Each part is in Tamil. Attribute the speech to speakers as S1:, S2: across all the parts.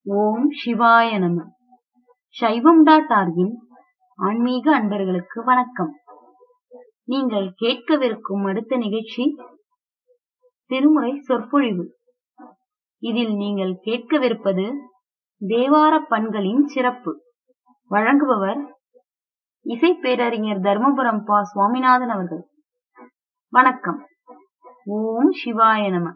S1: ஓம் சிவாய நம சைவம் டாட் ஆர்கின் ஆன்மீக அன்பர்களுக்கு வணக்கம் நீங்கள் கேட்கவிருக்கும் அடுத்த நிகழ்ச்சி திருமுறை சொற்பொழிவு இதில் நீங்கள் கேட்கவிருப்பது தேவார பண்களின் சிறப்பு வழங்குபவர் இசை பேரறிஞர் தர்மபுரம் பா சுவாமிநாதன் அவர்கள் வணக்கம் ஓம் சிவாய நம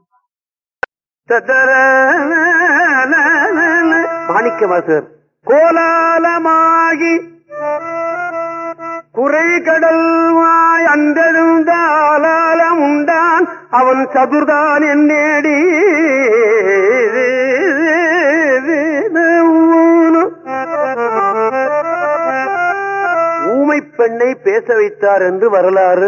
S2: மாணிக்க வாசகர் கோலாலமாகி குறை கடல்வாய் அன்றெழுந்தாலம் உண்டான் அவன் சதுர்தான் என்னேடி ஊமை பெண்ணை பேச வைத்தார் என்று வரலாறு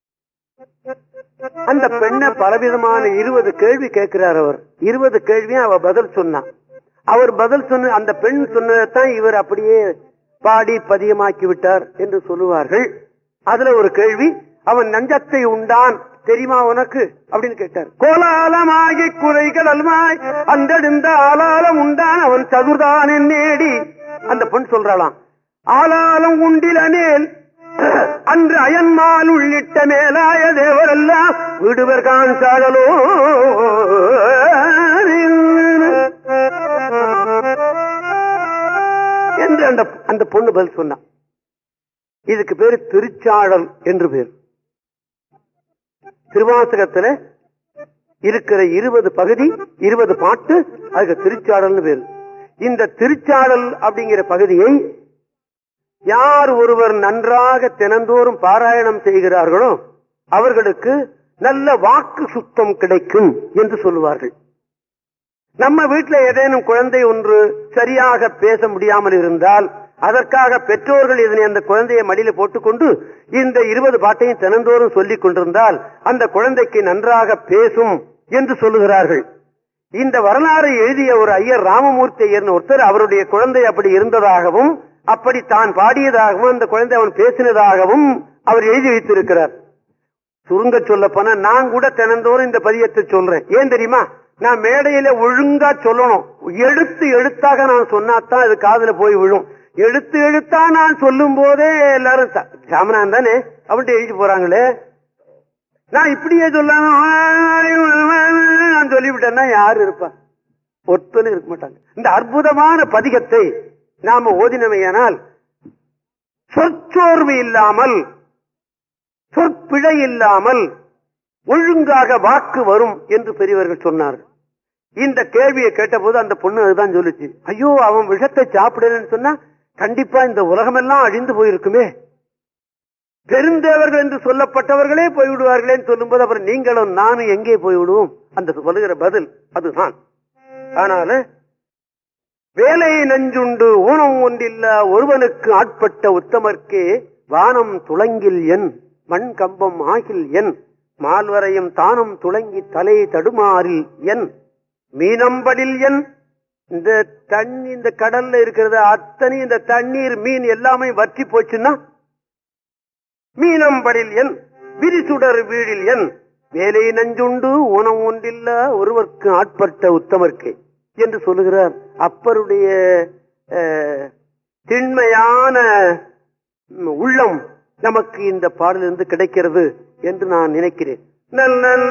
S2: அந்த பெண்ணை பலவிதமான இருபது கேள்வி கேட்கிறார் அவர் இருபது கேள்வியும் அவ பதில் சொன்னான் அவர் பதில் சொன்ன அந்த பெண் சொன்னதைத்தான் இவர் அப்படியே பாடி பதியமாக்கி விட்டார் என்று சொல்லுவார்கள் அதுல ஒரு கேள்வி அவன் நஞ்சத்தை உண்டான் தெரியுமா உனக்கு அப்படின்னு கேட்டார் கோலாலமாகி குறைகள் அல்மாய் அந்தெடுந்த ஆலாலம் உண்டான் அவன் சதுர்தான் நேடி அந்த பெண் சொல்றாளாம் ஆலாலம் உண்டிலனேல் அன்று அயன்மால் உள்ளிட்ட மேலாய தேவரெல்லாம் விடுவர் காண்சாடலோ என்று அந்த அந்த பொண்ணு பதில் சொன்னான் இதுக்கு பேரு திருச்சாடல் என்று பேர் திருவாசகத்துல இருக்கிற இருபது பகுதி இருபது பாட்டு அதுக்கு திருச்சாடல்னு பேரு இந்த திருச்சாடல் அப்படிங்கிற பகுதியை யார் ஒருவர் நன்றாக தினந்தோறும் பாராயணம் செய்கிறார்களோ அவர்களுக்கு நல்ல வாக்கு சுத்தம் கிடைக்கும் என்று சொல்லுவார்கள் நம்ம வீட்டில் ஏதேனும் குழந்தை ஒன்று சரியாக பேச முடியாமல் இருந்தால் அதற்காக பெற்றோர்கள் இதனை அந்த குழந்தையை மடியில போட்டுக்கொண்டு இந்த இருபது பாட்டையும் தினந்தோறும் சொல்லிக் கொண்டிருந்தால் அந்த குழந்தைக்கு நன்றாக பேசும் என்று சொல்லுகிறார்கள் இந்த வரலாறு எழுதிய ஒரு ஐயர் ராமமூர்த்தி ஐயர் ஒருத்தர் அவருடைய குழந்தை அப்படி இருந்ததாகவும் அப்படி தான் பாடியதாகவும் அந்த குழந்தை அவன் பேசினதாகவும் அவர் எழுதி வைத்திருக்கிறார் சுருங்க சொல்ல போனா நான் கூட தினந்தோறும் இந்த பதியத்தை சொல்றேன் ஏன் தெரியுமா நான் மேடையில ஒழுங்கா சொல்லணும் எழுத்து எழுத்தாக நான் சொன்னாதான் அது காதுல போய் விழும் எழுத்து எழுத்தா நான் சொல்லும் போதே எல்லாரும் சாமனான் தானே அப்படின்ட்டு எழுதி போறாங்களே நான் இப்படியே சொல்லாம நான் சொல்லிவிட்டேன்னா யாரு இருப்பா ஒருத்தனும் இருக்க மாட்டாங்க இந்த அற்புதமான பதிகத்தை நாம ஓதினமையானால் சொற்சோர்வு இல்லாமல் சொற்பிழை இல்லாமல் ஒழுங்காக வாக்கு வரும் என்று பெரியவர்கள் சொன்னார்கள் இந்த கேள்வியை கேட்டபோது அந்த பொண்ணு அதுதான் சொல்லுச்சு ஐயோ அவன் விஷத்தை சாப்பிடலன்னு சொன்னா கண்டிப்பா இந்த உலகமெல்லாம் அழிந்து போயிருக்குமே பெருந்தேவர்கள் என்று சொல்லப்பட்டவர்களே போய்விடுவார்களேன்னு சொல்லும்போது அப்புறம் நீங்களும் நானும் எங்கே போய்விடுவோம் அந்த சொல்லுகிற பதில் அதுதான் ஆனால வேலை நஞ்சுண்டு ஊனம் ஒன்றில்ல ஒருவனுக்கு ஆட்பட்ட உத்தமர்க்கே வானம் துளங்கில் என் மண் கம்பம் ஆகில் என் மால்வரையும் தானும் துளங்கி தலை தடுமாறில் என் மீனம்படில் என் இந்த தண்ணி இந்த கடல்ல இருக்கிறது அத்தனை இந்த தண்ணீர் மீன் எல்லாமே வற்றி போச்சுன்னா மீனம்படில் என் விரிசுடர் வீழில் என் வேலை நஞ்சுண்டு ஊனம் ஒன்றில்ல ஒருவருக்கு ஆட்பட்ட உத்தமர்க்கே என்று சொல்லுகிறார் அப்பருடைய திண்மையான உள்ளம் நமக்கு இந்த பாடலிருந்து கிடைக்கிறது என்று நான் நினைக்கிறேன் நல்ல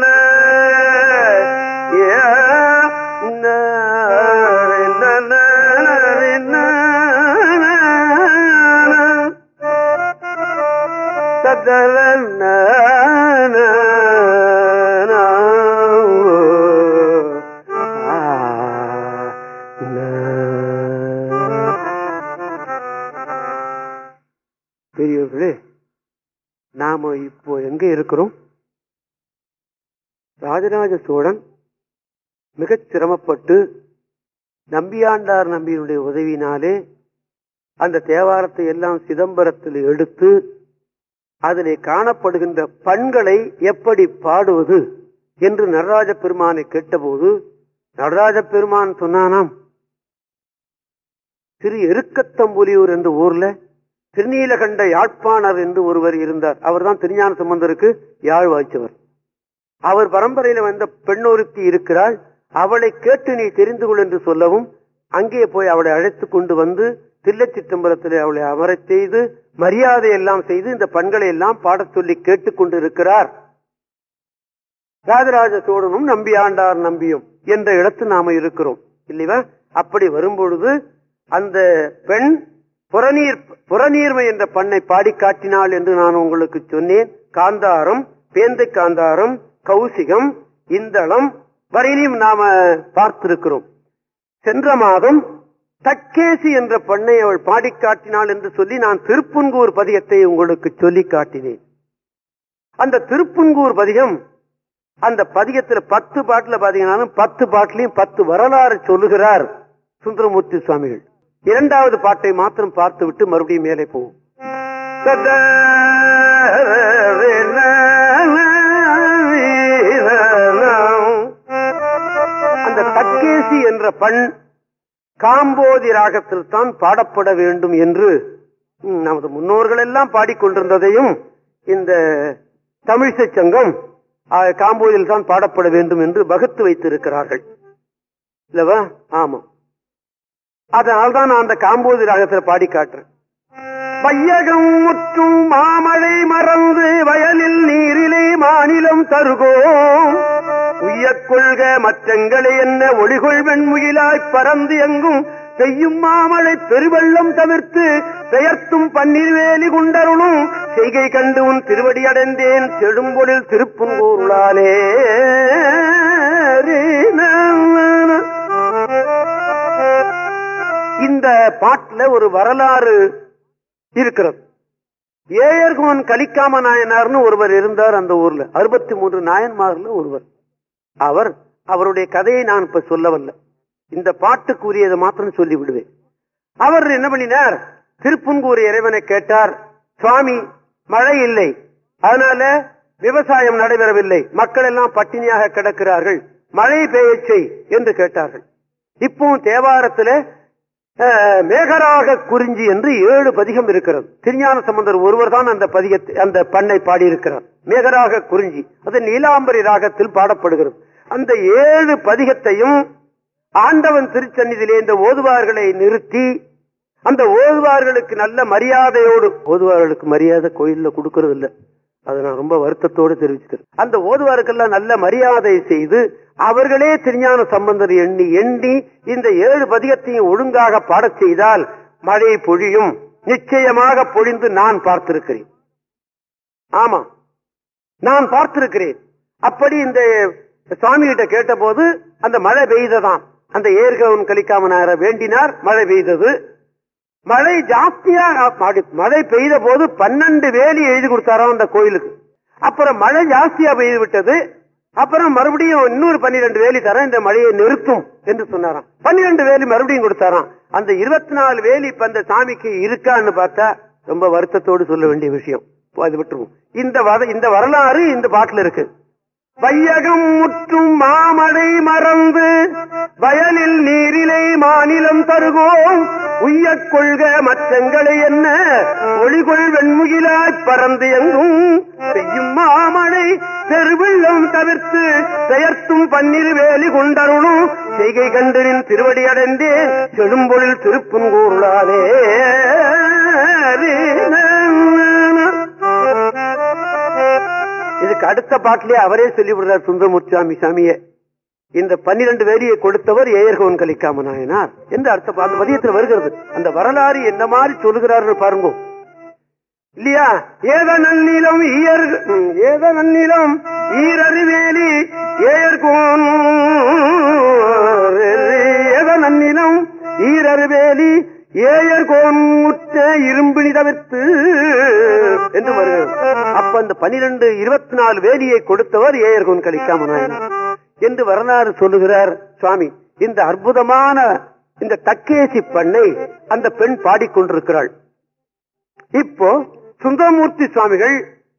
S2: பெரியவர்களே நாம இப்போ எங்க இருக்கிறோம் ராஜராஜ சோழன் மிகச் சிரமப்பட்டு நம்பியாண்டார் நம்பியினுடைய உதவியினாலே அந்த தேவாரத்தை எல்லாம் சிதம்பரத்தில் எடுத்து அதிலே காணப்படுகின்ற பண்களை எப்படி பாடுவது என்று நடராஜ பெருமானை கேட்டபோது நடராஜ பெருமான் சொன்னானாம் திரு எருக்கத்தம்புலியூர் என்ற ஊர்ல திருநீலகண்ட யாழ்ப்பாணர் என்று ஒருவர் இருந்தார் அவர்தான் திருஞான சம்பந்தருக்கு யாழ் வாய்ச்சவர் அவர் பரம்பரையில வந்த பெண்ணொருத்தி இருக்கிறாள் அவளை கேட்டு நீ தெரிந்து கொள் என்று சொல்லவும் அங்கே போய் அவளை அழைத்து கொண்டு வந்து தில்லைச்சிற்றம்பலத்தில் அவளை அமரச் செய்து மரியாதை எல்லாம் செய்து இந்த பண்களை எல்லாம் பாடச் சொல்லி கேட்டுக் கொண்டிருக்கிறார் ராஜராஜ சோழனும் நம்பி ஆண்டார் நம்பியும் என்ற இடத்தில் நாம இருக்கிறோம் இல்லையா அப்படி வரும்பொழுது அந்த பெண் புறநீர் புறநீர்மை என்ற பண்ணை பாடி காட்டினாள் என்று நான் உங்களுக்கு சொன்னேன் காந்தாரம் பேந்தை காந்தாரம் கௌசிகம் இந்தளம் வரையிலும் நாம பார்த்திருக்கிறோம் சென்ற மாதம் தக்கேசி என்ற பண்ணை அவள் பாடி காட்டினாள் என்று சொல்லி நான் திருப்புன்கூர் பதிகத்தை உங்களுக்கு சொல்லி காட்டினேன் அந்த திருப்புன்கூர் பதிகம் அந்த பதிகத்துல பத்து பாட்டுல பாத்தீங்கன்னா பத்து பாட்டுலயும் பத்து வரலாறு சொல்லுகிறார் சுந்தரமூர்த்தி சுவாமிகள் இரண்டாவது பாட்டை மாத்திரம் பார்த்து விட்டு மறுபடியும் மேலே போவோம் அந்த தக்கேசி என்ற பண் காம்போதி ராகத்தில் தான் பாடப்பட வேண்டும் என்று ம், நமது முன்னோர்கள் எல்லாம் பாடிக்கொண்டிருந்ததையும் இந்த தமிழிசை சங்கம் ஆ, காம்போதியில் தான் பாடப்பட வேண்டும் என்று வகுத்து வைத்திருக்கிறார்கள் இல்லவா ஆமா அதனால்தான் நான் அந்த காம்போதி ராகத்தில் பாடி காட்டுறேன் பையகம் முற்றும் மாமழை மறந்து வயலில் நீரிலே மாநிலம் தருகோம் உய்யக் கொள்க மற்றங்களை என்ன ஒளிகொள் வெண்முகிலாய் பறந்து எங்கும் பெய்யும் மாமழை பெருவெள்ளம் தவிர்த்து பெயர்த்தும் பன்னீர் வேலி குண்டருளும் செய்கை கண்டு உன் திருவடி அடைந்தேன் செழும்பொழில் திருப்புங்கூருளாலே இந்த பாட்டுல ஒரு வரலாறு இருக்கிறது ஏயர்கோன் கலிக்காம நாயனார்னு ஒருவர் இருந்தார் அந்த ஊர்ல அறுபத்தி மூன்று நாயன்மார்ல ஒருவர் அவர் அவருடைய கதையை நான் இப்ப சொல்லவல்ல இந்த பாட்டுக்குரியதை மாத்திரம் சொல்லி விடுவேன் அவர் என்ன பண்ணினார் திருப்புன்கூர் இறைவனை கேட்டார் சுவாமி மழை இல்லை அதனால விவசாயம் நடைபெறவில்லை மக்கள் எல்லாம் பட்டினியாக கிடக்கிறார்கள் மழை பெய்யச் செய் என்று கேட்டார்கள் இப்போ தேவாரத்துல அஹ், மேகராக குறிஞ்சி என்று ஏழு பதிகம் இருக்கிறது திருஞான சம்பந்தர் ஒருவர் தான் அந்த பதிகத்தை அந்த பண்ணை பாடியிருக்கிறார் மேகராக குறிஞ்சி அது நீலாம்பரி ராகத்தில் பாடப்படுகிறது அந்த ஏழு பதிகத்தையும் ஆண்டவன் திருச்சந்நிதியிலே இந்த ஓதுவார்களை நிறுத்தி அந்த ஓதுவார்களுக்கு நல்ல மரியாதையோடு ஓதுவார்களுக்கு மரியாதை கோயில்ல கொடுக்கறது இல்ல அதை நான் ரொம்ப வருத்தத்தோடு தெரிவிச்சுக்கிறேன் அந்த ஓதுவாருக்கெல்லாம் நல்ல மரியாதை செய்து அவர்களே திருஞான சம்பந்தர் எண்ணி எண்ணி இந்த ஏழு பதிகத்தையும் ஒழுங்காக பாடச் செய்தால் மழை பொழியும் நிச்சயமாக பொழிந்து நான் பார்த்திருக்கிறேன் ஆமா நான் பார்த்திருக்கிறேன் அப்படி இந்த சுவாமி கிட்ட கேட்ட போது அந்த மழை பெய்ததாம் அந்த ஏர்கவன் கலிக்காமனார வேண்டினார் மழை பெய்தது மழை ஜாஸ்தியா மழை- மழை பெய்த போது பன்னெண்டு வேலி எழுதி கொடுத்தாராம் அந்த கோயிலுக்கு அப்புறம் மழை ஜாஸ்தியா பெய்து விட்டது அப்புறம் மறுபடியும் இன்னொரு பன்னிரண்டு வேலி தரேன் இந்த மழையை நிறுத்தும் என்று சொன்னாராம் பன்னிரண்டு வேலி மறுபடியும் கொடுத்தாராம் அந்த இருபத்தி நாலு வேலி இப்ப அந்த சாமிக்கு இருக்கான்னு பார்த்தா ரொம்ப வருத்தத்தோடு சொல்ல வேண்டிய விஷயம் இப்போ அது விட்டுருவோம் இந்த வத- இந்த வரலாறு இந்த பாட்டுல இருக்கு வையகம் முற்றும் மாமழை மறந்து வயலில் நீரிலை மாநிலம் தருகோம் உய்யக் கொள்க மற்றங்களை என்ன ஒளிகொள் வெண்முகிலாய் பறந்து எங்கும் பெய்யும் மாமழை பெருவெள்ளம் தவிர்த்து பெயர்த்தும் பன்னிரு வேலி கொண்டருளும் செய்கை கண்டனின் திருவடி அடைந்தேன் செழும்பொழில் திருப்புங்கூருளாலே இதுக்கு அடுத்த பாட்டிலே அவரே சொல்லி விடுறார் சுந்தரமூர்த்தி சாமியே இந்த பன்னிரண்டு வேலியை கொடுத்தவர் ஏயர்கோன் கலிக்காம நாயனார் என்று அடுத்த பா- அந்த பதியத்தில் வருகிறது அந்த வரலாறு என்ன மாதிரி சொல்லுகிறாரு பாருங்க இல்லையா ஏத நன்னிலம் ஈயர் ம், ஏத நன்னிலம் ஈரறிவேலி ஏயர்கோன் ஏத நன்னிலம் ஈரறிவேலி ஏயர்கோன் முற்ற இரும்பினி தவிர்த்து என்று வருகிறது அப்ப அந்த பனிரெண்டு இருபத்தி நாலு வேலியை கொடுத்தவர் ஏயர்கோன் கலிக்காம நாயனார் என்று வரலாறு சொல்லுகிறார் சுவாமி இந்த அற்புதமான இந்த தக்கேசி பண்ணை அந்த பெண் பாடிக்கொண்டிருக்கிறாள் இப்போ சுந்தரமூர்த்தி சுவாமிகள்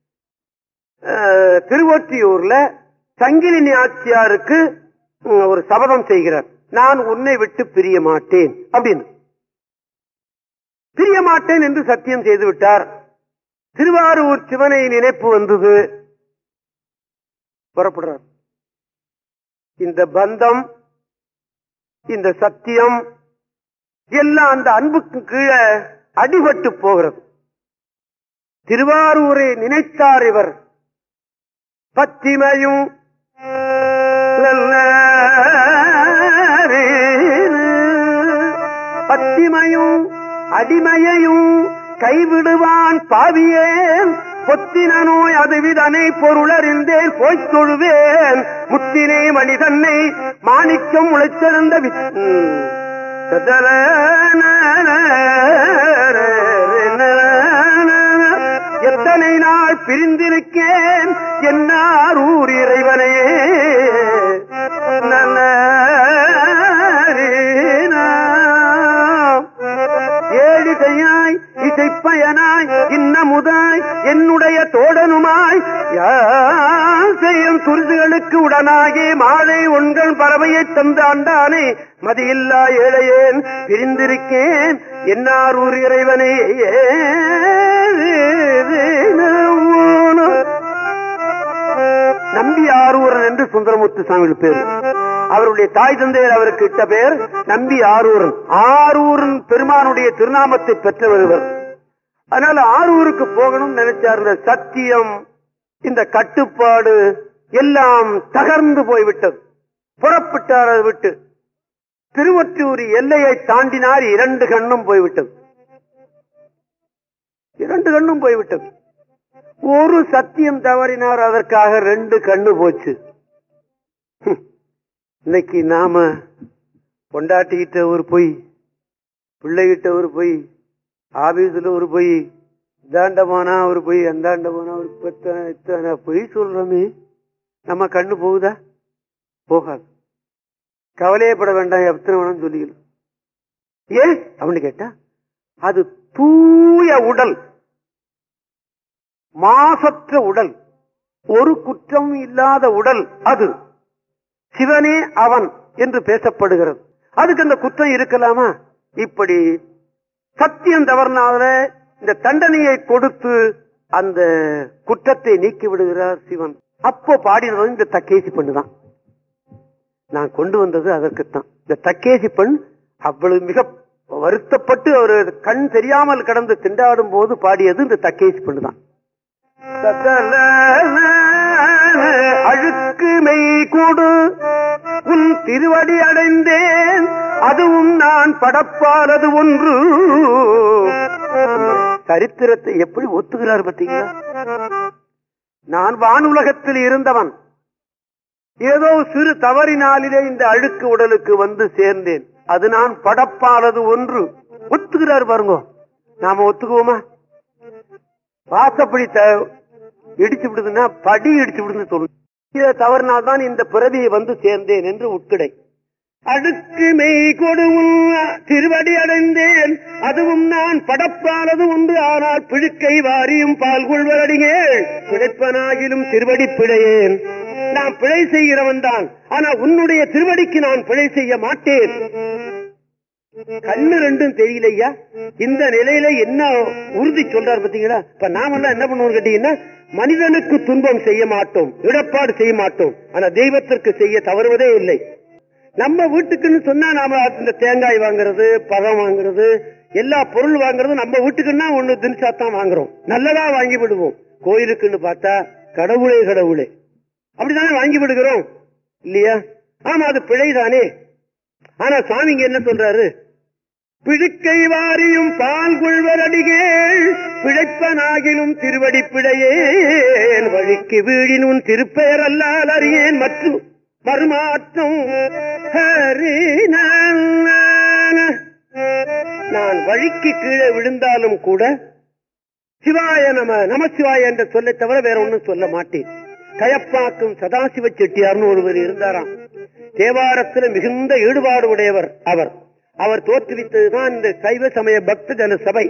S2: அஹ், திருவொற்றியூர்ல சங்கிலினி ஆட்சியாருக்கு உம், ஒரு சபதம் செய்கிறார் நான் உன்னை விட்டு பிரிய மாட்டேன் அப்படின்னு பிரிய மாட்டேன் என்று சத்தியம் செய்து விட்டார் திருவாரூர் சிவனை நினைப்பு வந்தது புறப்படுறார் இந்த பந்தம் இந்த சத்தியம் எல்லாம் அந்த அன்புக்கு கீழே அடிபட்டு போகிறது திருவாரூரை நினைத்தார் இவர் பத்திமையும் பத்திமையும் அடிமையையும் கைவிடுவான் பாவியேன் பொத்தின நோய் அதுவிதனை பொருளறிந்தேன் போய்த் தொழுவேன் முத்தினை மனிதன்னை மாணிக்கம் உழைத்திருந்த வித் எத்தனை நாள் பிரிந்திருக்கேன் என்னார் ஊர் இறைவனையே ஏழிசையாய் இசைப்பயனாய் இன்னமுதாய் என்னுடைய தோழனுமாய் யாசையும் துரிதுகளுக்கு உடனாகி மாலை உண்கள் பறவையை தந்த ஆண்டானே மதியில்லா ஏழையேன் பிரிந்திருக்கேன் என்னார் ஊர் இறைவனை நம்பி ஆரூரன் என்று சுந்தரமூர்த்தி சுவாமி பேர் அவருடைய தாய் தந்தையர் அவருக்கு இட்ட பெயர் நம்பி ஆரூரன் ஆரூரன் பெருமானுடைய திருநாமத்தை பெற்றவர் இவர் அதனால ஆரூருக்கு போகணும் நினைச்சார் இந்த சத்தியம் இந்த கட்டுப்பாடு எல்லாம் தகர்ந்து போய்விட்டது புறப்பட்டார் அதை விட்டு திருவொற்றியூர் எல்லையை தாண்டினார் இரண்டு கண்ணும் போய்விட்டது இரண்டு கண்ணும் போய்விட்டது ஒரு சத்தியம் தவறினார் அதற்காக ரெண்டு கண்ணு போச்சு ஹம். இன்னைக்கு நாம பொண்டாட்டிக்கிட்ட ஒரு பொய் பிள்ளைகிட்ட ஒரு பொய் ஆபீஸ்ல ஒரு பொய் இந்தாண்ட போனா ஒரு பொய் அந்தாண்ட போனா ஒரு பத்தனை இத்தனை பொய் சொல்றோமே நம்ம கண்ணு போகுதா போகாது கவலையப்பட வேண்டாம் எத்தனை வேணாம் சொல்லிக்கலாம் ஏன் அப்படின்னு கேட்டா அது தூய உடல் மாசற்ற உடல் ஒரு குற்றம் இல்லாத உடல் அது சிவனே அவன் என்று பேசப்படுகிறது அதுக்கு அந்த குற்றம் இருக்கலாமா இப்படி சத்தியம் தவறுனால இந்த தண்டனையை கொடுத்து அந்த குற்றத்தை நீக்கி விடுகிறார் சிவன் அப்போ பாடினது இந்த தக்கேசி பண்ணுதான் நான் கொண்டு வந்தது அதற்குத்தான் இந்த தக்கேசி பெண் அவ்வளவு மிக வருத்தப்பட்டு அவர் கண் தெரியாமல் கடந்து திண்டாடும் போது பாடியது இந்த தக்கேசி பெண்ணு தான் அழுக்கு மெய் கூடு உன் திருவடி அடைந்தேன் அதுவும் நான் படப்பானது ஒன்று சரித்திரத்தை எப்படி ஒத்துகிறார் பார்த்தீங்களா நான் வானுலகத்தில் இருந்தவன் ஏதோ சிறு தவறினாலிலே இந்த அழுக்கு உடலுக்கு வந்து சேர்ந்தேன் அது நான் படப்பானது ஒன்று ஒத்துக்கிறார் பாருங்க நாம ஒத்துக்குவோமா வாசப்படி த- இடிச்சு விடுதுன்னா படி இடிச்சு விடுதுன்னு சொல்லு இதை தவறினால்தான் இந்த பிறவியை வந்து சேர்ந்தேன் என்று உட்கிடை அடுக்கு மெய் கொடுவும் திருவடி அடைந்தேன் அதுவும் நான் படப்பானது உண்டு ஆனால் பிழுக்கை வாரியும் பால் கொள்வரடிகள் பிழைப்பனாகிலும் திருவடி பிழையேன் நான் பிழை செய்கிறவன் தான் ஆனா உன்னுடைய திருவடிக்கு நான் பிழை செய்ய மாட்டேன் கண்ணு ரெண்டும் தெரியலையா இந்த நிலையில என்ன உறுதி சொல்றாரு பாத்தீங்களா இப்ப நாமெல்லாம் என்ன பண்ணுவோம் கேட்டீங்கன்னா மனிதனுக்கு துன்பம் செய்ய மாட்டோம் இடப்பாடு செய்ய மாட்டோம் ஆனா தெய்வத்திற்கு செய்ய தவறுவதே இல்லை நம்ம வீட்டுக்குன்னு சொன்னா நாம இந்த தேங்காய் வாங்குறது பழம் வாங்குறது எல்லா பொருள் வாங்குறது நம்ம வீட்டுக்குன்னா ஒண்ணு தினிசாத்தான் வாங்குறோம் நல்லதா வாங்கி விடுவோம் கோயிலுக்குன்னு பார்த்தா கடவுளே கடவுளே அப்படிதானே வாங்கி விடுகிறோம் இல்லையா ஆமா அது பிழைதானே ஆனா சுவாமிங்க என்ன சொல்றாரு பிழுக்கை வாரியும் பால் கொள்வரடிகள் பிழைப்பனாகிலும் திருவடி பிழையேன் வழிக்கு வீழினும் திருப்பெயர் அல்லால் அறியேன் மற்றும் மறுமாற்றம் ஹரி நான. நான் வழிக்கு கீழே விழுந்தாலும் கூட சிவாய நம நமசிவாய என்ற சொல்லை தவிர வேற ஒண்ணும் சொல்ல மாட்டேன் கயப்பாக்கும் சதாசிவ செட்டியார்னு ஒருவர் இருந்தாராம் தேவாரத்தில் மிகுந்த ஈடுபாடு உடையவர் அவர் அவர் தோற்றுவித்ததுதான் இந்த சைவ சமய பக்த ஜன சபை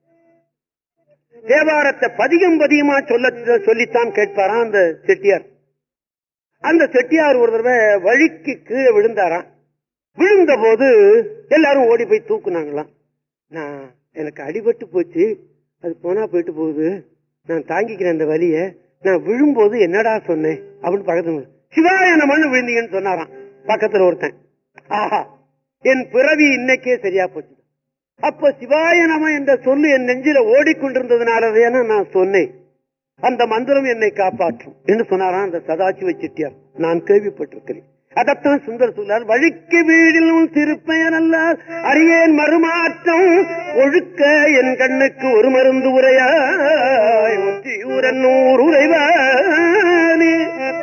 S2: தேவாரத்தை பதிகம் பதிகமா சொல்ல சொல்லித்தான் கேட்பாராம் அந்த செட்டியார் அந்த செட்டியார் ஒரு தடவை வழிக்கு கீழே விழுந்தாராம் விழுந்த போது எல்லாரும் ஓடி போய் தூக்குனாங்களாம் நான் எனக்கு அடிபட்டு போச்சு அது போனா போயிட்டு போகுது நான் தாங்கிக்கிறேன் அந்த வலிய நான் விழும்போது என்னடா சொன்னேன் அப்படின்னு பக்கத்துல சிவாய மண்ணு விழுந்தீங்கன்னு சொன்னாராம் பக்கத்துல ஒருத்தன் ஆஹா என் பிறவி இன்னைக்கே சரியா போச்சு அப்ப சிவாய நம என்ற சொல்லு என் நெஞ்சில ஓடிக்கொண்டிருந்ததுனாலதேன நான் சொன்னேன் அந்த மந்திரம் என்னை காப்பாற்றும் என்று சொன்னாராம் அந்த சதாசிவ செட்டியார் நான் கேள்விப்பட்டிருக்கிறேன் அதத்தான் சுந்தர் சொல்லார் வழிக்கு வீடில் உன் திருப்பெயர் அல்லார் அரியேன் மறுமாற்றம் ஒழுக்க என் கண்ணுக்கு ஒரு மருந்து உரையாய் ஒற்றியூரன் நூறு உரைவானே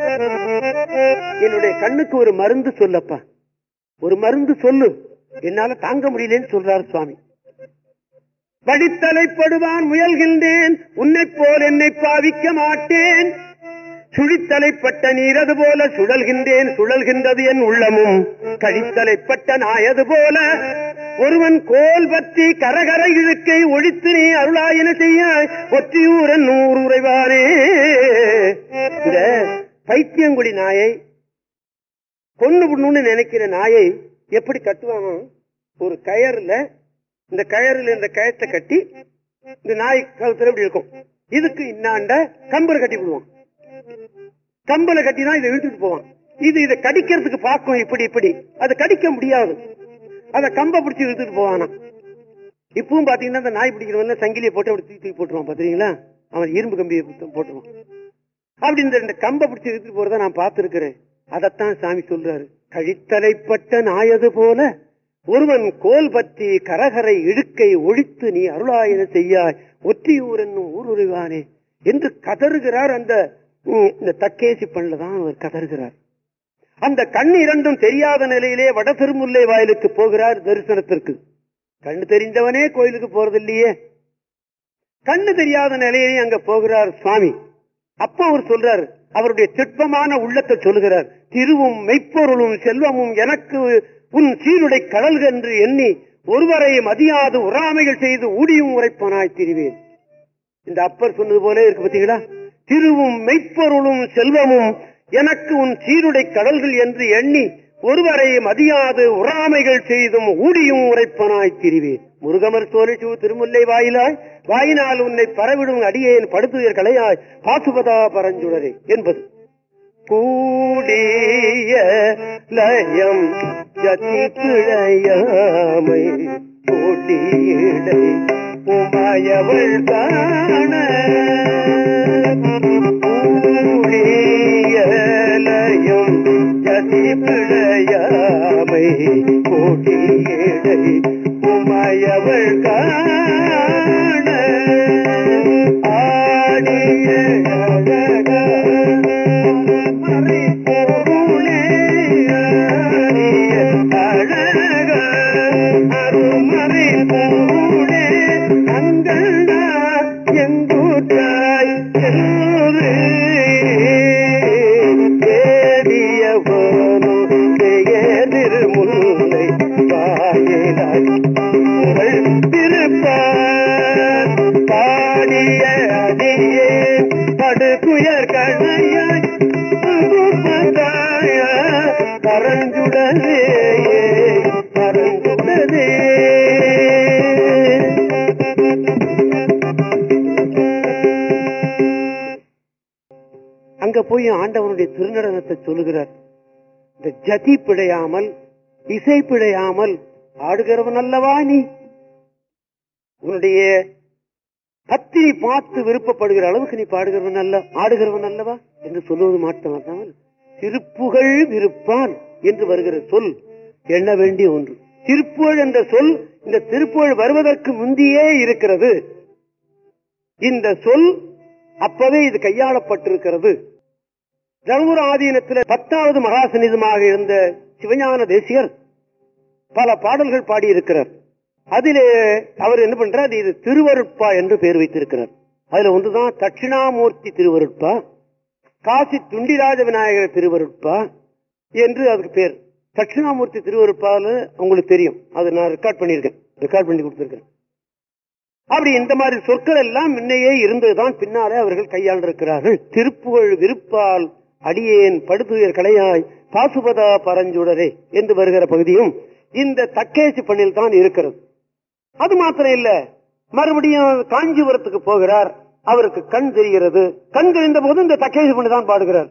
S2: என்னுடைய கண்ணுக்கு ஒரு மருந்து சொல்லப்பா ஒரு மருந்து சொல்லு என்னால தாங்க முடியலன்னு சொல்றார் சுவாமி வடித்தலைப்படுவான் முயல்கின்றேன் உன்னை போல் என்னை பாவிக்க மாட்டேன் சுழித்தலைப்பட்ட நீரது போல சுழல்கின்றேன் சுழல்கின்றது என் உள்ளமும் கழித்தலைப்பட்ட நாயது போல ஒருவன் கோல் பற்றி கரகர இழுக்கை ஒழித்து நீ அருளாயின செய்ய ஒற்றியூரன் நூறு உறைவானே இந்த பைத்தியங்குடி நாயை கொண்டு விடணும்னு நினைக்கிற நாயை எப்படி கட்டுவானோ ஒரு கயறுல இந்த கயறுல இந்த கயத்தை கட்டி இந்த நாய் கழுத்துல இப்படி இருக்கும் இதுக்கு இன்னாண்ட கம்பரை கட்டி விடுவான் கம்பல கட்டி தான் இதை இழுத்துட்டு போவான் இது இதை கடிக்கிறதுக்கு பார்க்கும் இப்படி இப்படி அதை கடிக்க முடியாது அதை கம்ப பிடிச்சி இழுத்துட்டு போவானா இப்பவும் பாத்தீங்கன்னா அந்த நாய் பிடிக்கிறவன் சங்கிலியை போட்டு அப்படி தூக்கி தூக்கி போட்டுருவான் பாத்தீங்களா அவன் இரும்பு கம்பியை போட்டுருவான் அப்படி இந்த ரெண்டு கம்பை பிடிச்சி இழுத்துட்டு போறத நான் பார்த்திருக்கிறேன் அதத்தான் சாமி சொல்றாரு கழித்தலைப்பட்ட நாயது போல ஒருவன் கோல் பற்றி கரகரை இழுக்கை ஒழித்து நீ அருளாயன செய்யாய் ஒற்றியூர் என்னும் ஊருருவானே என்று கதறுகிறார் அந்த ம், இந்த தக்கேசி பண்ணல தான் அவர் கதறுகிறார் அந்த கண் இரண்டும் தெரியாத நிலையிலே வட திருமுல்லை வாயிலுக்கு போகிறார் தரிசனத்திற்கு கண்ணு தெரிந்தவனே கோயிலுக்கு போறது இல்லையே கண்ணு தெரியாத நிலையிலே அங்க போகிறார் சுவாமி அப்ப அவர் சொல்றார் அவருடைய திட்பமான உள்ளத்தை சொல்லுகிறார் திருவும் மெய்ப்பொருளும் செல்வமும் எனக்கு உன் சீருடை கடல் என்று எண்ணி ஒருவரை மதியாது உறாமைகள் செய்து ஊடியும் உரைப்பனாய் திரிவேன் இந்த அப்பர் சொன்னது போல இருக்கு பாத்தீங்களா திருவும் மெய்ப்பொருளும் செல்வமும் எனக்கு உன் சீருடை கடல்கள் என்று எண்ணி ஒருவரை மதியாது உறாமைகள் செய்தும் ஊடியும் உரைப்பனாய் திரிவேன் முருகமர் சோழிச்சு திருமுல்லை வாயிலாய் வாயினால் உன்னை பரவிடும் அடியேன் படுத்துயர் கலையாய் பாசுபதா பரஞ்சுடரே என்பது கூடிய லயம் ஜதி பிழையாமை கொடியடை உமாயவள் காண கூடிய லயம் ஜதி பிழையாமை கொடியடை உமாயவள் காண ஆடிய அழகா பாடிய அடியே படுகுயர் கணையாய் பரந்தாய பரஞ்சுடனே பரஞ்சுடனே அங்க போய் ஆண்டவனுடைய திருநடனத்தை சொல்லுகிறார் இந்த ஜதி பிழையாமல் இசை பிழையாமல் ஆடுகிறவன் அல்லவா நீ உன்னுடைய பத்தினி பார்த்து விருப்பப்படுகிற அளவுக்கு நீ பாடுகிறவன் அல்ல ஆடுகிறவன் அல்லவா என்று சொல்லுவது மாட்டமல்லாமல் திருப்புகழ் விருப்பான் என்று வருகிற சொல் எண்ண வேண்டிய ஒன்று திருப்புகழ் என்ற சொல் இந்த திருப்புகழ் வருவதற்கு முந்தியே இருக்கிறது இந்த சொல் அப்பவே இது கையாளப்பட்டிருக்கிறது தர்மபுர ஆதீனத்தில் பத்தாவது மகாசனிதமாக இருந்த சிவஞான தேசிகர் பல பாடல்கள் பாடியிருக்கிறார் அதிலே அவர் என்ன பண்றார் இது திருவருட்பா என்று பெயர் வைத்திருக்கிறார் அதுல ஒன்றுதான் தட்சிணாமூர்த்தி திருவருட்பா காசி துண்டிராஜ விநாயகர் திருவருட்பா என்று அதுக்கு பேர் தட்சிணாமூர்த்தி திருவருட்பால உங்களுக்கு தெரியும் அது நான் ரெக்கார்ட் பண்ணியிருக்கேன் ரெக்கார்ட் பண்ணி கொடுத்திருக்கேன் அப்படி இந்த மாதிரி சொற்கள் எல்லாம் முன்னையே இருந்ததுதான் பின்னாலே அவர்கள் கையாண்டிருக்கிறார்கள் திருப்புகழ் விருப்பால் அடியேன் படுத்துயர் கலையாய் பாசுபதா பரஞ்சுடரே என்று வருகிற பகுதியும் இந்த தக்கேசி பண்ணில் தான் இருக்கிறது அது மாத்திரம் இல்ல மறுபடியும் காஞ்சிபுரத்துக்கு போகிறார் அவருக்கு கண் தெரிகிறது கண் தெரிந்த போது இந்த தக்கேசி பண்ணி தான் பாடுகிறார்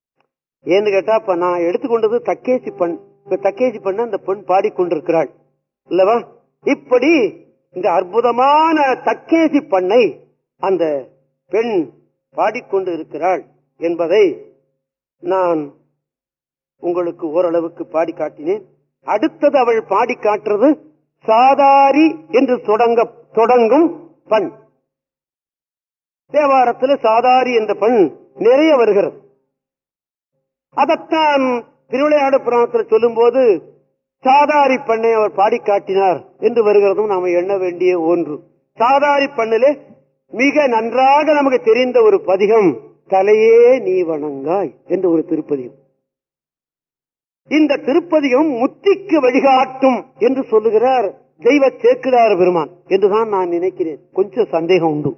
S2: ஏன்னு கேட்டா இப்ப நான் எடுத்துக்கொண்டது தக்கேசி பண் இப்ப தக்கேசி பண்ண அந்த பெண் பாடிக்கொண்டிருக்கிறாள் இல்லவா இப்படி இந்த அற்புதமான தக்கேசி பண்ணை அந்த பெண் பாடிக்கொண்டு இருக்கிறாள் என்பதை நான் உங்களுக்கு ஓரளவுக்கு பாடி காட்டினேன் அடுத்தது அவள் பாடி காட்டுறது சாதாரி என்று தொடங்க தொடங்கும் பண் தேவாரத்தில் சாதாரி என்ற பண் நிறைய வருகிறது அதத்தான் திருவிளையாடு புராணத்தில் சொல்லும் போது சாதாரி பண்ணை அவர் பாடி காட்டினார் என்று வருகிறதும் நாம எண்ண வேண்டிய ஒன்று சாதாரி பண்ணிலே மிக நன்றாக நமக்கு தெரிந்த ஒரு பதிகம் தலையே நீ வணங்காய் என்று ஒரு திருப்பதிகம் இந்த திருப்பதிகம் முத்திக்கு வழிகாட்டும் என்று சொல்லுகிறார் தெய்வ சேக்கிடார் பெருமான் என்றுதான் நான் நினைக்கிறேன் கொஞ்சம் சந்தேகம் உண்டு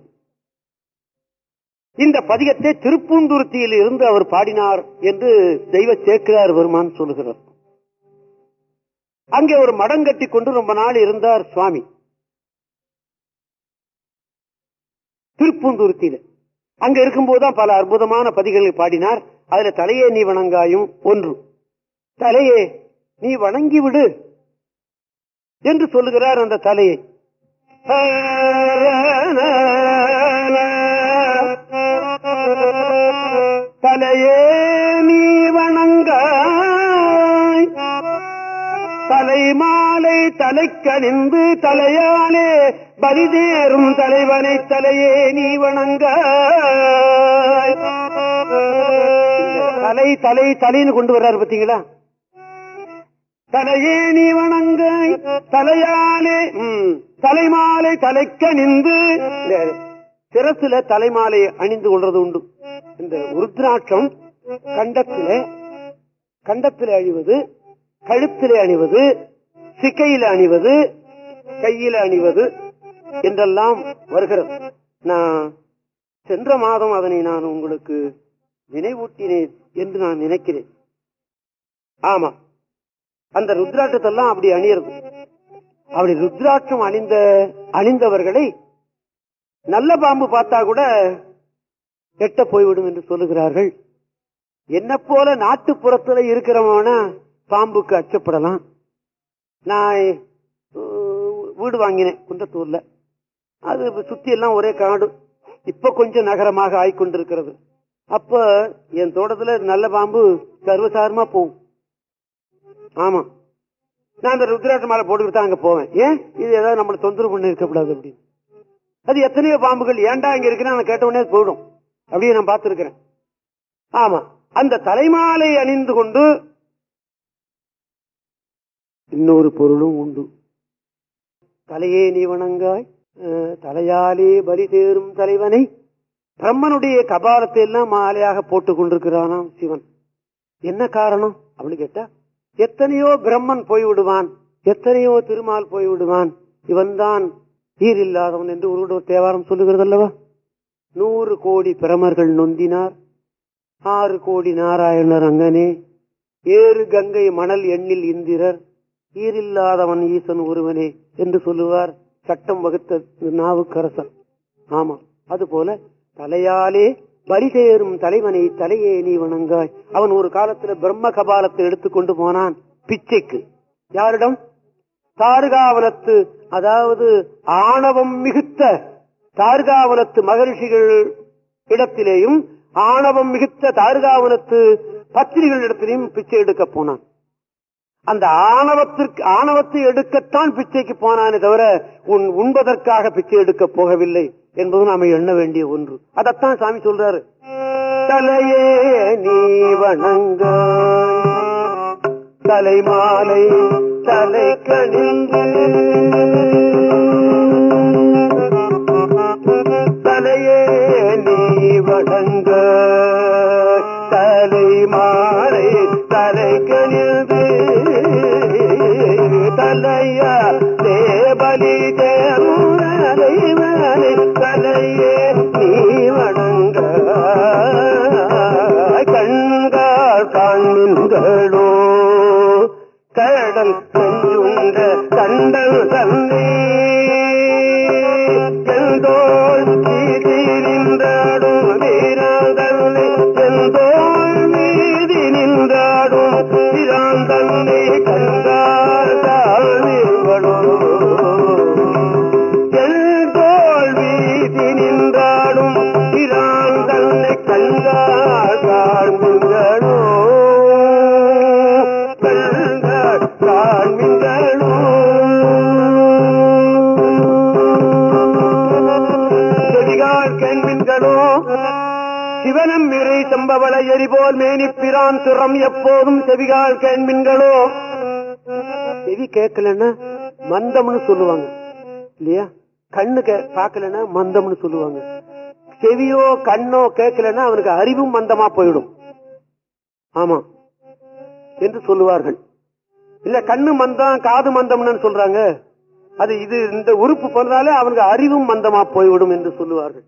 S2: இந்த பதிகத்தை திருப்பூந்துருத்தியில் இருந்து அவர் பாடினார் என்று தெய்வ சேக்கிரார் பெருமான் சொல்லுகிறார் அங்கே ஒரு மடம் கட்டி கொண்டு ரொம்ப நாள் இருந்தார் சுவாமி திருப்பூந்துருத்தியில அங்க இருக்கும்போதுதான் பல அற்புதமான பதிகளை பாடினார் அதுல தலையே நீ வணங்காயும் ஒன்று தலையே நீ வணங்கி விடு என்று சொல்லுகிறார் அந்த தலையை தலையே நீ வணங்காய் தலை மாலை தலைக்கணிந்து தலையாலே பலிதேறும் தலைவனை தலையே நீ வணங்காய் தலை தலை தலைன்னு கொண்டு வர்றாரு பாத்தீங்களா தலையே நீ வணங்காய் தலையாலே ம், தலைமாலை தலைக்கணிந்து இந்த சிரசுல தலைமாலை அணிந்து கொள்றது உண்டு இந்த உருத்ராட்சம் கண்டத்திலே கண்டத்திலே அணிவது கழுத்திலே அணிவது சிக்கையில அணிவது கையில அணிவது என்றெல்லாம் வருகிறது நான் சென்ற மாதம் அதனை நான் உங்களுக்கு நினைவூட்டினேன் என்று நான் நினைக்கிறேன் ஆமா அந்த ருத்ராட்சத்தெல்லாம் அப்படி அணியறது அப்படி ருத்ராட்சம் அணிந்த அணிந்தவர்களை நல்ல பாம்பு பார்த்தா கூட எட்ட போய்விடும் என்று சொல்லுகிறார்கள் என்ன போல நாட்டுப்புறத்துல இருக்கிறவன பாம்புக்கு அச்சப்படலாம் நான் அஹ், வீடு வாங்கினேன் குன்றத்தூர்ல அது சுத்தி எல்லாம் ஒரே காடு இப்ப கொஞ்சம் நகரமாக ஆய்கொண்டிருக்கிறது அப்ப என் தோட்டத்துல நல்ல பாம்பு சர்வசாரமா போகும் ஆமா நான் அந்த ருத்ராட்ச மாலை போட்டுக்கிட்டு தான் அங்க போவேன் ஏன் இது ஏதாவது நம்மளை தொந்தரவு பண்ணி இருக்கக்கூடாது அப்படின்னு அது எத்தனையோ பாம்புகள் ஏன்டா இங்க இருக்குன்னு நான் கேட்ட உடனே போயிடும் அப்படியே நான் பார்த்திருக்கிறேன் ஆமா அந்த தலைமாலை அணிந்து கொண்டு இன்னொரு பொருளும் உண்டு தலையே நீ வணங்காய் அஹ், தலையாலே பலி தேரும் தலைவனை பிரம்மனுடைய கபாலத்தை எல்லாம் மாலையாக போட்டுக் கொண்டிருக்கிறானாம் சிவன் என்ன காரணம் அப்படின்னு கேட்டா எத்தனையோ பிரம்மன் போய்விடுவான் எத்தனையோ திருமால் போய்விடுவான் இவன்தான் ஈர் இல்லாதவன் என்று ஒரு தேவாரம் சொல்லுகிறது அல்லவா நூறு கோடி பிரமர்கள் நொந்தினார் ஆறு கோடி நாராயணர் அங்கனே ஏறு கங்கை மணல் எண்ணில் இந்திரர் ஈரில்லாதவன் ஈசன் ஒருவனே என்று சொல்லுவார் சட்டம் வகுத்த நாவுக்கரசர் ஆமா அதுபோல தலையாலே பலி தேரும் தலைவனை தலையே நீ வணங்காய் அவன் ஒரு காலத்துல பிரம்ம கபாலத்தை எடுத்துக்கொண்டு போனான் பிச்சைக்கு யாரிடம் தார்காவனத்து அதாவது ஆணவம் மிகுத்த தார்காவனத்து மகரிஷிகள் இடத்திலேயும் ஆணவம் மிகுத்த தார்காவனத்து பத்திரிகள் இடத்திலேயும் பிச்சை எடுக்க போனான் அந்த ஆணவத்திற்கு ஆணவத்தை எடுக்கத்தான் பிச்சைக்கு போனானே தவிர உன் உண்பதற்காக பிச்சை எடுக்க போகவில்லை என்பது நாம எண்ண வேண்டிய ஒன்று அதத்தான் சாமி சொல்றாரு தலையே நீ வணங்க தலைமாலை தலை கணிந்து தலையே நீ வணங்க தலைமாலை தலை கணிந்து தலையா தேபலி தேவனை தலையே நீ வணங்க கண்கால் காண்மின்களோ கடல் நெஞ்சுண்ட கண்டல் தந்தை எந்தோள் மீதி நின்றாடும் வீராந்தன்னை எந்தோள் மீதி நின்றாடும் வீராந்தன்னை கண்டால் தாழ்வீர்களோ சிவனம் மிரை சம்பவள எரிபோல் மேனிப்பிரான் திறம் எப்போதும் செவிகால் கேண்மின்களோ செவி கேட்கலன்னா மந்தம்னு சொல்லுவாங்க இல்லையா கண்ணு கே- பார்க்கலன்னா மந்தம்னு சொல்லுவாங்க செவியோ கண்ணோ கேட்கலன்னா அவனுக்கு அறிவும் மந்தமா போயிடும் ஆமா என்று சொல்லுவார்கள் இல்ல கண்ணு மந்தம் காது மந்தம்னு சொல்றாங்க அது இது இந்த உறுப்பு போனாலே அவனுக்கு அறிவும் மந்தமா போய்விடும் என்று சொல்லுவார்கள்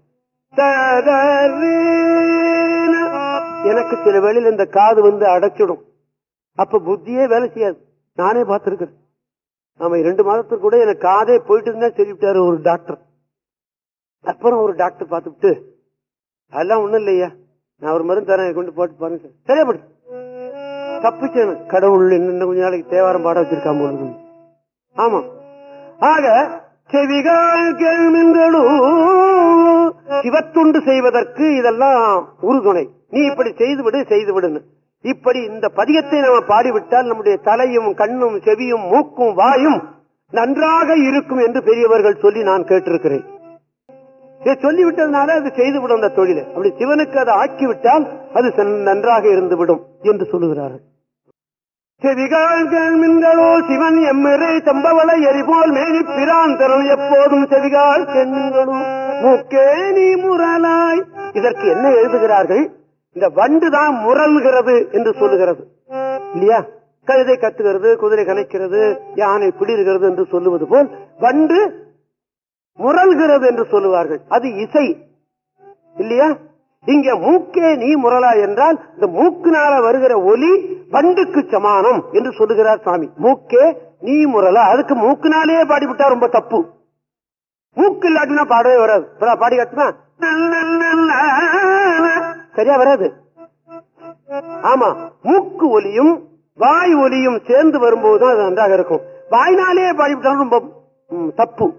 S2: ததரீன. எனக்கு சில வேளையில் இந்த காது வந்து அடைச்சிடும் அப்ப புத்தியே வேலை செய்யாது நானே பார்த்திருக்கிறேன் ஆமா இரண்டு மாதத்துக்கு கூட எனக்கு காதே போயிட்டு இருந்தா சொல்லிவிட்டாரு ஒரு டாக்டர் அப்புறம் ஒரு டாக்டர் பார்த்துட்டு அதெல்லாம் ஒண்ணும் இல்லையா நான் ஒரு மருந்து தரேன் கொண்டு போட்டு பாருங்க சார் சரியா படு தப்பிச்சேன் கடவுள் இன்னும் கொஞ்ச நாளைக்கு தேவாரம் பாட வச்சிருக்காம போல இருக்கு. ஆமா ஆக செவிகால் கேள்விங்களும் சிவத்துண்டு செய்வதற்கு இதெல்லாம் உறுதுணை நீ இப்படி செய்து விடு செய்து விடுன்னு இப்படி இந்த பதிகத்தை நம்ம பாடிவிட்டால் நம்முடைய தலையும் கண்ணும் செவியும் மூக்கும் வாயும் நன்றாக இருக்கும் என்று பெரியவர்கள் சொல்லி நான் கேட்டிருக்கிறேன் இதை சொல்லிவிட்டதுனால அது செய்துவிடும் அந்த தொழிலை அப்படி சிவனுக்கு அதை ஆக்கிவிட்டால் அது சென்- நன்றாக இருந்துவிடும் என்று சொல்லுகிறார்கள் செவிகால் மின்களோ சிவன் எம்மிறை தம்பவள எரிபோல் மேனி பிரான் தரும் எப்போதும் செவிகால் கெண்களோ மூக்கே நீ முரலாய் இதற்கு என்ன எழுதுகிறார்கள் இந்த வண்டு தான் முரல்கிறது என்று சொல்லுகிறது இல்லையா கழுதை கத்துகிறது குதிரை கணைக்கிறது யானை பிடிருகிறது என்று சொல்லுவது போல் வண்டு முரல்கிறது என்று சொல்லுவார்கள் அது இசை இல்லையா இங்க மூக்கே நீ முரலா என்றால் இந்த மூக்குனால வருகிற ஒலி வண்டுக்கு சமானம் என்று சொல்லுகிறார் சுவாமி மூக்கே நீ முரலா அதுக்கு மூக்குனாலே பாடிவிட்டா ரொம்ப தப்பு மூக்கு இல்லாட்டினா பாடவே வராது இப்ப நான் பாடி காட்டுனா சரியா வராது ஆமா மூக்கு ஒலியும் வாய் ஒலியும் சேர்ந்து வரும்போதுதான் அது நன்றாக இருக்கும் வாய்னாலே பாடிவிட்டாலும் ரொம்ப ம், தப்பு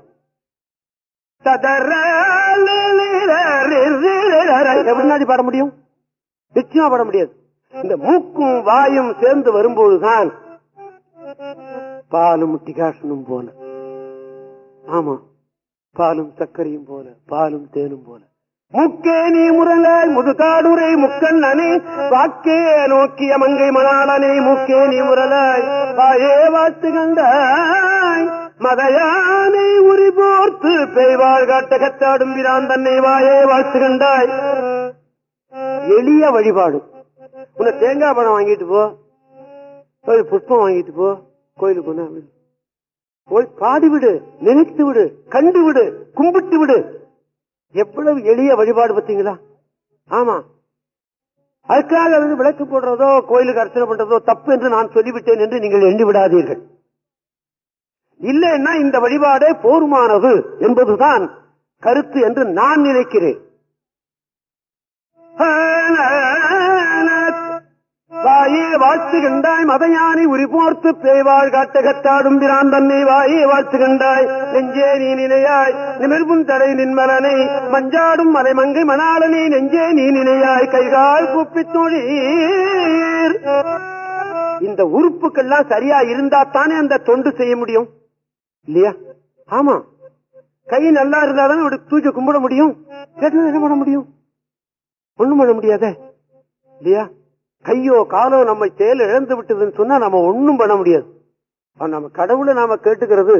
S2: எப்படினாடி பாட முடியும் நிச்சயமா பாட முடியாது இந்த மூக்கும் வாயும் சேர்ந்து வரும்போதுதான் பாலும் டிகாஷனும் போல ஆமா பாலும் சர்க்கரையும் போல பாலும் தேனும் போல முக்கே நீ முரலாய் முதுகாடுரை முக்கண்ணனே வாக்கே நோக்கிய மங்கை மணாளனே முக்கே நீ முரலாய் வாயே வாழ்த்து கண்டாய் மதையானை உரி போர்த்து பெய்வாள் காட்ட கத்தாடும் பிரான் தன்னை வாயே வாழ்த்து கண்டாய் எளிய வழிபாடு உன்னை தேங்காய் பழம் வாங்கிட்டு போ ஒரு புஷ்பம் வாங்கிட்டு போ கோயிலுக்கு ஒண்ணு அப்படி. போய் பாடிவிடு நினைத்து விடு கண்டு விடு கும்பிட்டு விடு எவ்வளவு எளிய வழிபாடு பார்த்தீங்களா ஆமா அதுக்காக வந்து விளக்கு போடுறதோ கோயிலுக்கு அர்ச்சனை பண்றதோ தப்பு என்று நான் சொல்லிவிட்டேன் என்று நீங்கள் எண்ணி விடாதீர்கள் இல்லைன்னா இந்த வழிபாடே போருமானது என்பதுதான் கருத்து என்று நான் நினைக்கிறேன் வாயே வாழ்த்துகின்றாய் மதையானை உரிபோர்த்து பேய்வாள் காட்டகத்தாடும் பிரான் தன்னை வாயே வாழ்த்துகின்றாய் நெஞ்சே நீ நினையாய் நிமிர்வும் தடை நின்மலனை மஞ்சாடும் மலைமங்கை மணாளனை நெஞ்சே நீ நினையாய் கைகால் கூப்பித் தொழீர் இந்த உறுப்புக்கெல்லாம் சரியா இருந்தா தானே அந்த தொண்டு செய்ய முடியும் இல்லையா ஆமா கை நல்லா இருந்தாதான் அப்படி தூக்கி கும்பிட முடியும் கேட்டது என்ன பண்ண முடியும் ஒண்ணும் பண்ண முடியாதே இல்லையா கையோ காலோ நம்ம செயல் இழந்து விட்டதுன்னு சொன்னா நம்ம ஒண்ணும் பண்ண முடியாது ஆனா நம்ம கடவுளை நாம கேட்டுக்கிறது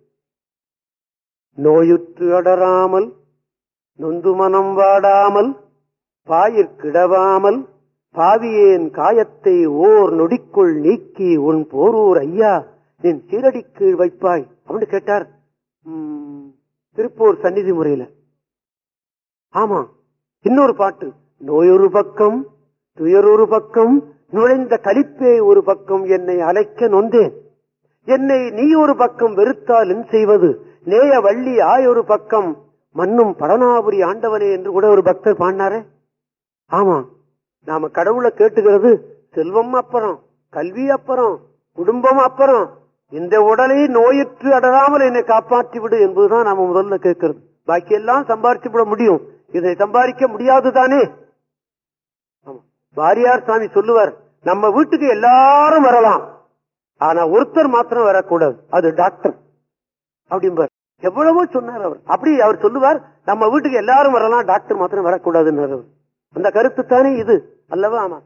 S2: நோயுற்று அடராமல் நொந்து மனம் வாடாமல் பாயிற்கிடவாமல் பாவியேன் காயத்தை ஓர் நொடிக்குள் நீக்கி உன் போரூர் ஐயா என் சீரடிக்கு வைப்பாய் அப்படின்னு கேட்டார் ம், திருப்பூர் சந்நிதி முறையில ஆமா இன்னொரு பாட்டு நோயொரு பக்கம் துயரொரு பக்கம் நுழைந்த கலிப்பே ஒரு பக்கம் என்னை அலைக்க நொந்தேன் என்னை நீ ஒரு பக்கம் வெறுத்தால் என் செய்வது நேய வள்ளி ஆயொரு பக்கம் மண்ணும் படனாபுரி ஆண்டவனே என்று கூட ஒரு பக்தர் பாடினாரே ஆமா நாம கடவுளை கேட்டுக்கிறது செல்வம் அப்புறம் கல்வி அப்புறம் குடும்பம் அப்புறம் இந்த உடலை நோயுற்று அடராமல் என்னை காப்பாற்றி விடு என்பதுதான் நாம முதல்ல கேட்கிறது பாக்கி எல்லாம் சம்பாரிச்சு விட முடியும் இதை சம்பாதிக்க முடியாது தானே ஆமா. வாரியார் சாமி சொல்லுவார் நம்ம வீட்டுக்கு எல்லாரும் வரலாம் ஆனா ஒருத்தர் மாத்திரம் வரக்கூடாது அது டாக்டர் அப்படிம்பார் எவ்வளவோ சொன்னார் அவர் அப்படி அவர் சொல்லுவார் நம்ம வீட்டுக்கு எல்லாரும் வரலாம் டாக்டர் மாத்திரம் வரக்கூடாதுன்னு அவர் அந்த கருத்து தானே இது அல்லவா ஆமா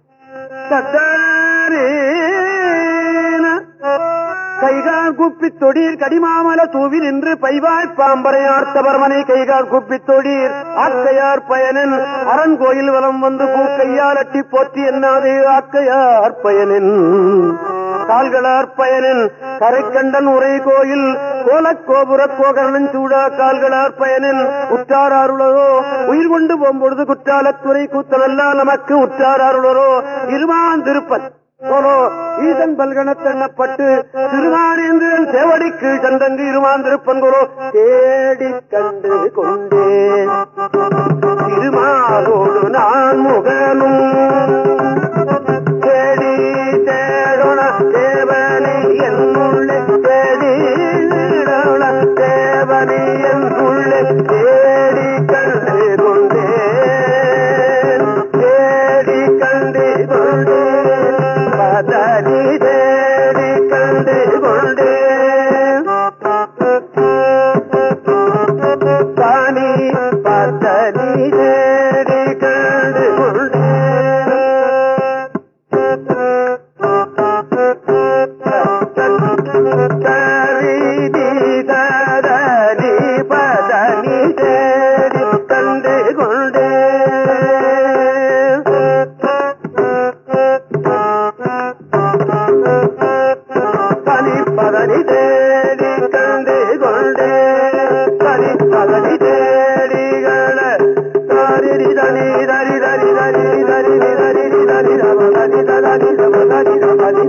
S2: கைகால் குப்பி தொடீர் கடிமாமல தூவி நின்று பைவாய் பாம்பரையார்த்த பரமனை கைகால் குப்பி தொடீர் ஆக்கையார் பயனின் அரண் கோயில் வலம் வந்து பூக்கையால் அட்டி போற்றி என்னாதே ஆக்கையார் பயனின் கால்களார் பயனின் கரைக்கண்டன் உரை கோயில் கோலக் கோபுர கோகரணன் சூடா கால்களார் பயனின் உற்றார் அருளரோ உயிர் கொண்டு போகும்பொழுது குற்றாலத்துறை கூத்தனல்லா நமக்கு உற்றார் அருளரோ இருமான் திருப்பன் போலோ ஈசன் பல்கணத்தெண்ணப்பட்டு திருவானேந்திரன் சேவடிக்கு சந்தங்கு இருமாந்திருப்பன் குரோ தேடி கண்டு கொண்டேன் திருமாலோடு நான் முகனும் தேடி தேடோன தேவனை என்னுள்ளே தேடி தேடோன தேவனை என்னுள்ளே தேடி கண்டு கொண்டேன் தேடி கண்டு கொண்டேன் பதனி தேடி கண்டு கொண்டேன் பனி பதனி தேடி கண்டு கரிதி பதனி தேடி கண்டு கொண்டே பனி பதனி தேடி கண்டு கொண்டே பனி பதனி தேடிகள தரி தனி தரி தரி தரி தரி தரி தரி ரம தரி தரி ரம தரி ரம தரி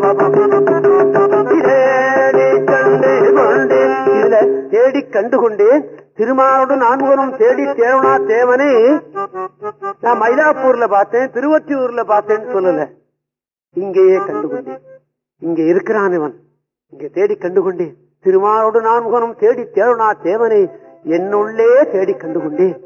S2: தேடி கண்டு கொண்டேன் இதுல தேடி கண்டு கொண்டேன் திருமாலோடு நான்குவனும் தேடி தேவனா தேவனை நான் மயிலாப்பூர்ல பார்த்தேன் திருவொற்றியூர்ல பார்த்தேன்னு சொல்லல இங்கேயே கண்டு கொண்டேன் இங்க இருக்கிறான் இவன் இங்க தேடி கண்டு கொண்டேன் திருமாலோடு நான்குவனும் தேடி தேவனா தேவனை என்னுள்ளே தேடி கண்டு கொண்டேன்